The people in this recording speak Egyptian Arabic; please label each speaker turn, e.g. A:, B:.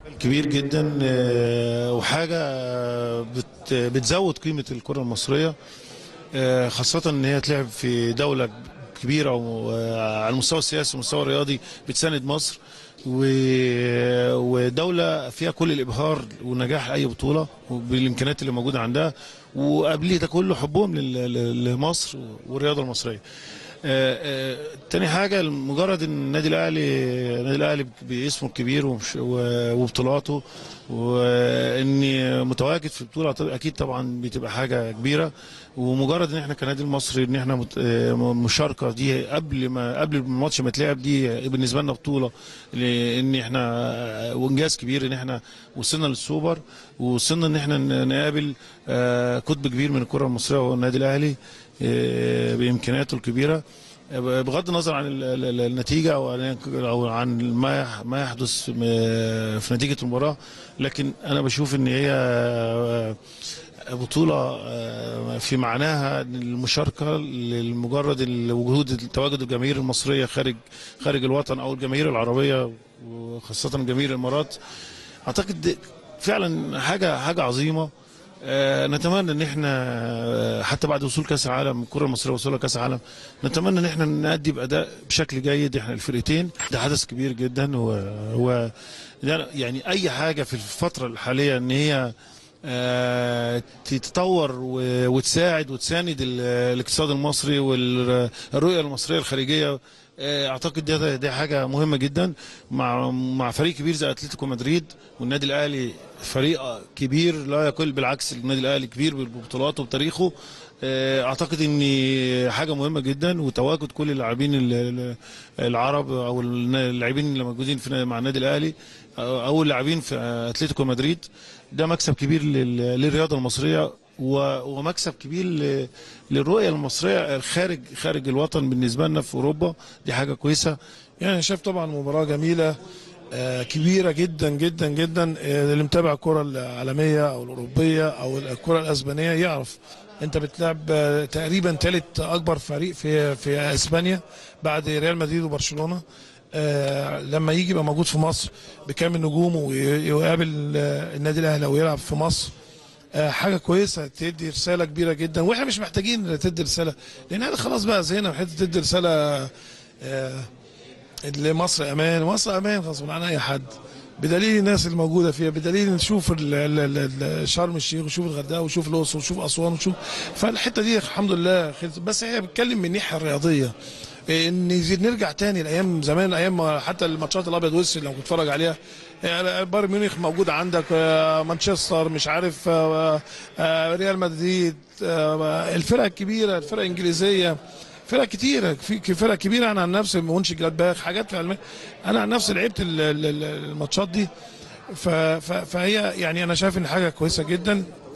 A: كبير جدا آه، وحاجه بت- بتزود قيمه الكره المصريه آه، خاصه ان هي تلعب في دوله كبيره وعلى المستوى السياسي والمستوى الرياضي بتساند مصر و- ودوله فيها كل الابهار ونجاح اي بطوله بالامكانيات اللي موجوده عندها وقبليه ده كله حبهم لل- لل- لمصر والرياضه المصريه آه، آه، تاني حاجة مجرد ان النادي الاهلي النادي الاهلي باسمه الكبير ومش- و- وبطولاته واني متواجد في بطولة طب- اكيد طبعا بتبقى حاجة كبيرة ومجرد ان احنا كنادي المصري ان احنا مت- آه، مشاركة دي قبل ما قبل الماتش ما يتلعب دي بالنسبة لنا بطولة لان احنا آه، وانجاز كبير ان احنا وصلنا للسوبر ووصلنا ان احنا ن- نقابل آه، قطب كبير من الكرة المصرية وهو النادي الاهلي آه، بامكانياته الكبيره آه، بغض النظر عن ال- ال- ال- النتيجه او عن او عن ما يح- ما يحدث م- في نتيجه المباراه لكن انا بشوف ان هي آه، بطوله آه، في معناها المشاركه لمجرد وجود تواجد الجماهير المصريه خارج خارج الوطن او الجماهير العربيه وخاصه جماهير الامارات اعتقد فعلا حاجه حاجه عظيمه آه، نتمنى ان احنا آه، حتى بعد وصول كاس العالم الكره المصريه وصولها كاس العالم نتمنى ان احنا نأدي باداء بشكل جيد احنا الفرقتين ده حدث كبير جدا و, و ده يعني اي حاجه في الفتره الحاليه ان هي آه، تتطور و- وتساعد وتساند ال- الاقتصاد المصري والرؤيه المصريه الخارجيه آه، اعتقد ده دي حاجه مهمه جدا مع مع فريق كبير زي اتلتيكو مدريد والنادي الاهلي فريق كبير لا يقل بالعكس النادي الاهلي كبير ببطولاته وبتاريخه آه، اعتقد ان حاجه مهمه جدا وتواجد كل اللاعبين ال- ال- العرب او اللاعبين اللي موجودين في مع النادي الاهلي او أو اللاعبين في اتلتيكو مدريد ده مكسب كبير لل- للرياضه المصريه و- ومكسب كبير ل- للرؤيه المصريه خارج خارج الوطن بالنسبه لنا في اوروبا دي حاجه كويسه
B: يعني أنا شايف طبعا مباراة جميلة آه، كبيرة جدا جدا جدا آه، اللي متابع الكرة العالمية أو الأوروبية أو الكرة الأسبانية يعرف أنت بتلعب آه، تقريبا ثالث أكبر فريق في في أسبانيا بعد ريال مدريد وبرشلونة آه، لما يجي يبقى موجود في مصر بكامل نجومه وي- ويقابل آه، النادي الأهلي ويلعب في مصر آه، حاجه كويسه تدي رساله كبيره جدا واحنا مش محتاجين تدي رساله لان احنا خلاص بقى زهقنا من حته تدي رساله آه، اللي مصر امان مصر امان غصب عن اي حد بدليل الناس الموجوده فيها بدليل نشوف ال- ال- ال- ال- شرم الشيخ وشوف الغردقه وشوف الاقصر وشوف اسوان وشوف فالحته دي الحمد لله خير بس هي بتتكلم من الناحيه الرياضيه ان يزيد نرجع تاني لايام زمان ايام ما حتى الماتشات الابيض والاسود لو بتتفرج عليها يعني بايرن ميونخ موجود عندك آه، مانشستر مش عارف آه، آه، ريال مدريد آه، الفرق الكبيره الفرق الانجليزيه فرق كتيرة في فرق كبيرة أنا عن نفسي مونش جلادباخ حاجات في ألمانيا أنا عن نفسي لعبت ال- ال- ال- الماتشات دي ف- ف- فهي يعني أنا شايف إن حاجة كويسة جدا